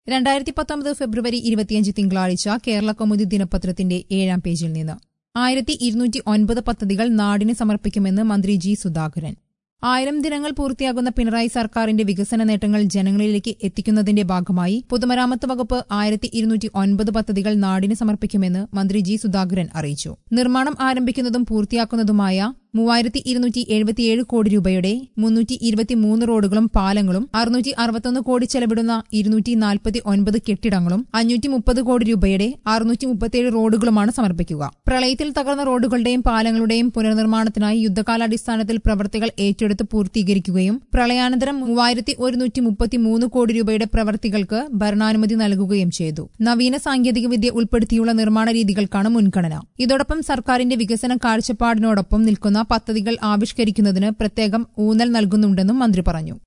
രണ്ടായിരത്തി പത്തൊമ്പത് ഫെബ്രുവരി ഇരുപത്തിയഞ്ച് തിങ്കളാഴ്ച കേരള കൗമുദി ദിനപത്രത്തിന്റെ ഏഴാം പേജിൽ നിന്ന് ആയിരത്തി ഇരുന്നൂറ്റി ഒൻപത് പദ്ധതികൾ നാടിന് സമർപ്പിക്കുമെന്ന് മന്ത്രി ജി സുധാകരൻ ആയിരം ദിനങ്ങൾ പൂർത്തിയാകുന്ന പിണറായി സർക്കാരിന്റെ വികസന നേട്ടങ്ങൾ ജനങ്ങളിലേക്ക് എത്തിക്കുന്നതിന്റെ ഭാഗമായി പൊതുമരാമത്ത് വകുപ്പ് ആയിരത്തി ഇരുന്നൂറ്റി ഒൻപത് പദ്ധതികൾ നാടിന് സമർപ്പിക്കുമെന്ന് മന്ത്രി ജി സുധാകരൻ അറിയിച്ചു നിർമ്മാണം ആരംഭിക്കുന്നതും പൂർത്തിയാക്കുന്നതുമായ മൂവായിരത്തി ഇരുന്നൂറ്റി എഴുപത്തിയേഴ് കോടി രൂപയുടെ മുന്നൂറ്റി ഇരുപത്തിമൂന്ന് റോഡുകളും പാലങ്ങളും അറുന്നൂറ്റി അറുപത്തൊന്ന് കോടി ചെലവിടുന്ന ഇരുന്നൂറ്റി നാൽപ്പത്തി ഒൻപത് കെട്ടിടങ്ങളും അഞ്ഞൂറ്റി മുപ്പത് കോടി രൂപയുടെ അറുന്നൂറ്റി മുപ്പത്തിയേഴ് റോഡുകളുമാണ് സമർപ്പിക്കുക പ്രളയത്തിൽ തകർന്ന റോഡുകളുടെയും പാലങ്ങളുടെയും പുനർനിർമ്മാണത്തിനായി യുദ്ധകാലാടിസ്ഥാനത്തിൽ പ്രവർത്തികൾ ഏറ്റെടുത്ത് പൂർത്തീകരിക്കുകയും പ്രളയാനന്തരം മൂവായിരത്തി ഒരുന്നൂറ്റി മുപ്പത്തിമൂന്ന് കോടി രൂപയുടെ പ്രവർത്തികൾക്ക് ഭരണാനുമതി നൽകുകയും ചെയ്തു നവീന സാങ്കേതികവിദ്യ ഉൾപ്പെടുത്തിയുള്ള നിർമ്മാണ രീതികൾക്കാണ് മുൻഗണന ഇതോടൊപ്പം സർക്കാരിന്റെ വികസന കാഴ്ചപ്പാടിനോടൊപ്പം നിൽക്കുന്ന പദ്ധതികൾ ആവിഷ്കരിക്കുന്നതിന് പ്രത്യേകം ഊന്നൽ നൽകുന്നുണ്ടെന്നും മന്ത്രി പറഞ്ഞു